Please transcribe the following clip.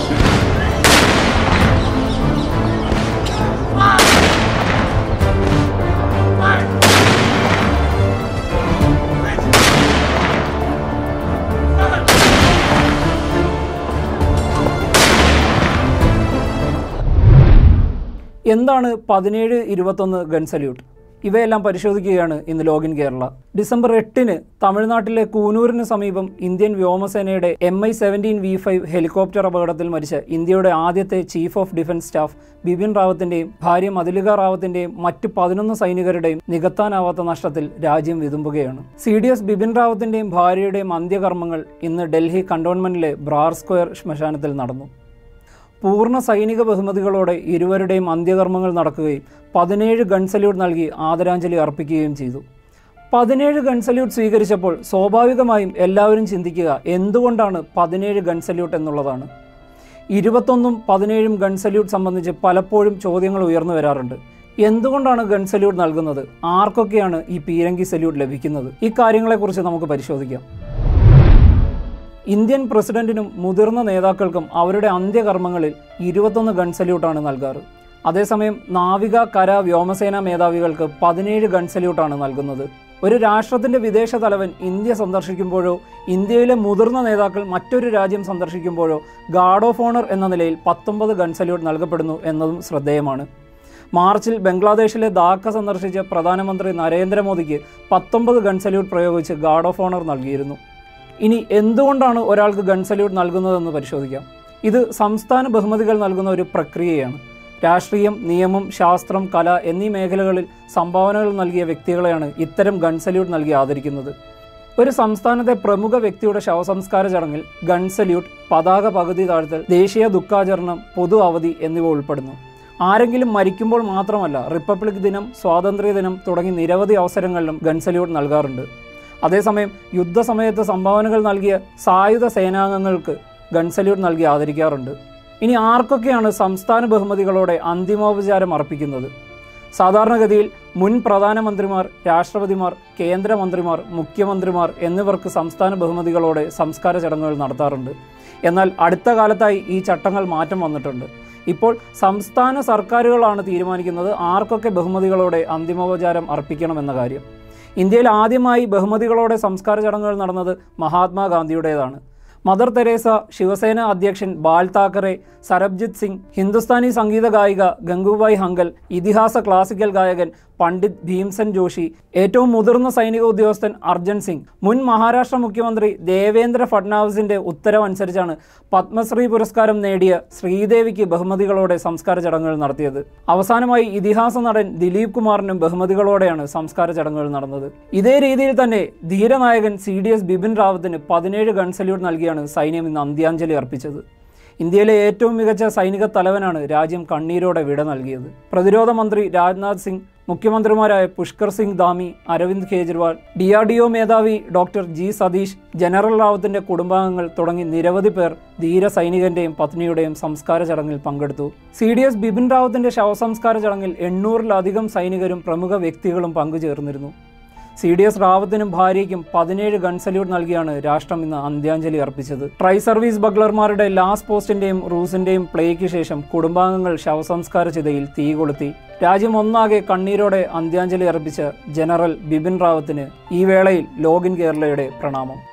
എന്താണ് പതിനേഴ് ഇരുപത്തൊന്ന് ഗൺ സല്യൂട്ട് ഇവയെല്ലാം പരിശോധിക്കുകയാണ് ഇന്ന് ലോഗിൻ കേരള ഡിസംബർ എട്ടിന് തമിഴ്നാട്ടിലെ കൂനൂരിന് സമീപം ഇന്ത്യൻ വ്യോമസേനയുടെ M I seventeen V five helicopter അപകടത്തിൽ മരിച്ച ഇന്ത്യയുടെ ആദ്യത്തെ chief of defence staff Bipin റാവത്തിന്റെയും ഭാര്യ മതിലിക റാവത്തിന്റെയും മറ്റ് പതിനൊന്ന് സൈനികരുടെയും നികത്താനാവാത്ത നഷ്ടത്തിൽ രാജ്യം വിതുമ്പുകയാണ് സി ഡി എസ് ബിപിൻ റാവത്തിന്റെയും ഭാര്യയുടെയും അന്ത്യകർമ്മങ്ങൾ ഇന്ന് ഡൽഹി കണ്ടോൺമെന്റിലെ ബ്രാർ സ്ക്വയർ ശ്മശാനത്തിൽ നടന്നു പൂർണ്ണ സൈനിക ബഹുമതികളോടെ ഇരുവരുടെയും അന്ത്യകർമ്മങ്ങൾ നടക്കുകയും പതിനേഴ് ഗൺ സല്യൂട്ട് നൽകി ആദരാഞ്ജലി അർപ്പിക്കുകയും ചെയ്തു പതിനേഴ് ഗൺ സല്യൂട്ട് സ്വീകരിച്ചപ്പോൾ സ്വാഭാവികമായും എല്ലാവരും ചിന്തിക്കുക എന്തുകൊണ്ടാണ് പതിനേഴ് ഗൺ സല്യൂട്ട് എന്നുള്ളതാണ് ഇരുപത്തൊന്നും പതിനേഴും ഗൺ സല്യൂട്ട് സംബന്ധിച്ച് പലപ്പോഴും ചോദ്യങ്ങൾ ഉയർന്നു വരാറുണ്ട് എന്തുകൊണ്ടാണ് ഗൺ സല്യൂട്ട് നൽകുന്നത് ആർക്കൊക്കെയാണ് ഈ പീരങ്കി സല്യൂട്ട് ലഭിക്കുന്നത് ഈ കാര്യങ്ങളെക്കുറിച്ച് നമുക്ക് പരിശോധിക്കാം ഇന്ത്യൻ പ്രസിഡന്റിനും മുതിർന്ന നേതാക്കൾക്കും അവരുടെ അന്ത്യകർമ്മങ്ങളിൽ ഇരുപത്തൊന്ന് ഗൺ സല്യൂട്ടാണ് നൽകാറ് അതേസമയം നാവിക കര വ്യോമസേന മേധാവികൾക്ക് പതിനേഴ് ഗൺ സല്യൂട്ടാണ് നൽകുന്നത് ഒരു രാഷ്ട്രത്തിന്റെ വിദേശ തലവൻ ഇന്ത്യ സന്ദർശിക്കുമ്പോഴോ ഇന്ത്യയിലെ മുതിർന്ന നേതാക്കൾ മറ്റൊരു രാജ്യം സന്ദർശിക്കുമ്പോഴോ ഗാർഡ് ഓഫ് ഓണർ എന്ന നിലയിൽ പത്തൊമ്പത് ഗൺ സല്യൂട്ട് നൽകപ്പെടുന്നു എന്നതും ശ്രദ്ധേയമാണ് മാർച്ചിൽ ബംഗ്ലാദേശിലെ ധാക്ക സന്ദർശിച്ച പ്രധാനമന്ത്രി നരേന്ദ്രമോദിക്ക് പത്തൊമ്പത് ഗൺ സല്യൂട്ട് പ്രയോഗിച്ച് ഗാർഡ് ഓഫ് ഓണർ നൽകിയിരുന്നു ഇനി എന്തുകൊണ്ടാണ് ഒരാൾക്ക് ഗൺ സല്യൂട്ട് നൽകുന്നതെന്ന് പരിശോധിക്കാം ഇത് സംസ്ഥാന ബഹുമതികൾ നൽകുന്ന ഒരു പ്രക്രിയയാണ് രാഷ്ട്രീയം നിയമം ശാസ്ത്രം കല എന്നീ മേഖലകളിൽ സംഭാവനകൾ നൽകിയ വ്യക്തികളെയാണ് ഇത്തരം ഗൺ സല്യൂട്ട് നൽകി ആദരിക്കുന്നത് ഒരു സംസ്ഥാനത്തെ പ്രമുഖ വ്യക്തിയുടെ ശവസംസ്കാര ചടങ്ങിൽ ഗൺ സല്യൂട്ട് പതാക പകുതി താഴ്ത്തൽ ദേശീയ ദുഃഖാചരണം പൊതു അവധി എന്നിവ ഉൾപ്പെടുന്നു ആരെങ്കിലും മരിക്കുമ്പോൾ മാത്രമല്ല റിപ്പബ്ലിക് ദിനം സ്വാതന്ത്ര്യ ദിനം തുടങ്ങി നിരവധി അവസരങ്ങളിലും ഗൺ സല്യൂട്ട് നൽകാറുണ്ട് അതേസമയം യുദ്ധസമയത്ത് സംഭാവനകൾ നൽകിയ സായുധ സേനാംഗങ്ങൾക്ക് ഗൺ സല്യൂട്ട് നൽകി ആദരിക്കാറുണ്ട് ഇനി ആർക്കൊക്കെയാണ് സംസ്ഥാന ബഹുമതികളോടെ അന്തിമോപചാരം അർപ്പിക്കുന്നത് സാധാരണഗതിയിൽ മുൻ പ്രധാനമന്ത്രിമാർ രാഷ്ട്രപതിമാർ കേന്ദ്രമന്ത്രിമാർ മുഖ്യമന്ത്രിമാർ എന്നിവർക്ക് സംസ്ഥാന ബഹുമതികളോടെ സംസ്കാര ചടങ്ങുകൾ നടത്താറുണ്ട് എന്നാൽ അടുത്ത കാലത്തായി ഈ ചട്ടങ്ങൾ മാറ്റം വന്നിട്ടുണ്ട് ഇപ്പോൾ സംസ്ഥാന സർക്കാരുകളാണ് തീരുമാനിക്കുന്നത് ആർക്കൊക്കെ ബഹുമതികളോടെ അന്തിമോപചാരം അർപ്പിക്കണമെന്ന കാര്യം ഇന്ത്യയിൽ ആദ്യമായി ബഹുമതികളോടെ സംസ്കാര ചടങ്ങുകൾ നടന്നത് മഹാത്മാഗാന്ധിയുടേതാണ് മദർ തെരേസ ശിവസേന അധ്യക്ഷൻ ബാൽ താക്കറെ സരബ്ജിത്ത് സിംഗ് ഹിന്ദുസ്ഥാനി സംഗീത ഗായിക ഗംഗൂബായ് ഹങ്കൽ ഇതിഹാസ ക്ലാസിക്കൽ ഗായകൻ പണ്ഡിറ്റ് ഭീംസൻ ജോഷി ഏറ്റവും മുതിർന്ന സൈനിക ഉദ്യോഗസ്ഥൻ അർജൻ സിംഗ് മുൻ മഹാരാഷ്ട്ര മുഖ്യമന്ത്രി ദേവേന്ദ്ര ഫഡ്നാവിസിന്റെ ഉത്തരവനുസരിച്ചാണ് പത്മശ്രീ പുരസ്കാരം നേടിയ ശ്രീദേവിക്ക് ബഹുമതികളോടെ സംസ്കാര ചടങ്ങുകൾ നടത്തിയത് അവസാനമായി ഇതിഹാസ നടൻ ദിലീപ് കുമാറിനും ബഹുമതികളോടെയാണ് സംസ്കാര ചടങ്ങുകൾ നടന്നത് ഇതേ രീതിയിൽ തന്നെ ധീരനായകൻ സി ഡി എസ് ബിപിൻ റാവത്തിന് പതിനേഴ് ഗൺ സല്യൂട്ട് നൽകിയാണ് സൈന്യം ഇന്ന് അന്ത്യാഞ്ജലി അർപ്പിച്ചത് ഇന്ത്യയിലെ ഏറ്റവും മികച്ച സൈനിക തലവനാണ് രാജ്യം കണ്ണീരോടെ വിട നൽകിയത് പ്രതിരോധ മന്ത്രി രാജ്നാഥ് സിംഗ് മുഖ്യമന്ത്രിമാരായ Pushkar Singh Dhami Arvind Kejriwal D R D O മേധാവി ഡോക്ടർ ജി സതീഷ് ജനറൽ റാവത്തിന്റെ കുടുംബാംഗങ്ങൾ തുടങ്ങി നിരവധി പേർ ധീര സൈനികന്റെയും പത്നിയുടെയും സംസ്കാര ചടങ്ങിൽ പങ്കെടുത്തു സി ഡി എസ് ബിപിൻ റാവത്തിന്റെ ശവസംസ്കാര ചടങ്ങിൽ എണ്ണൂറിലധികം സൈനികരും പ്രമുഖ വ്യക്തികളും പങ്കുചേർന്നിരുന്നു സി ഡി എസ് റാവത്തിനും ഭാര്യയ്ക്കും പതിനേഴ് ഗൺ സല്യൂട്ട് നൽകിയാണ് രാഷ്ട്രം ഇന്ന് അന്ത്യാഞ്ജലി അർപ്പിച്ചത് ട്രൈ സർവീസ് ബഗ്ലർമാരുടെ ലാസ്റ്റ് പോസ്റ്റിന്റെയും റൂസിന്റെയും പ്ലേയ്ക്ക് ശേഷം കുടുംബാംഗങ്ങൾ ശവസംസ്കാര ചിതയിൽ തീ കൊളുത്തി രാജ്യം ഒന്നാകെ കണ്ണീരോടെ അന്ത്യാഞ്ജലി അർപ്പിച്ച ജനറൽ ബിപിൻ റാവത്തിന് ഈ വേളയിൽ ലോഗിൻ കേരളയുടെ പ്രണാമം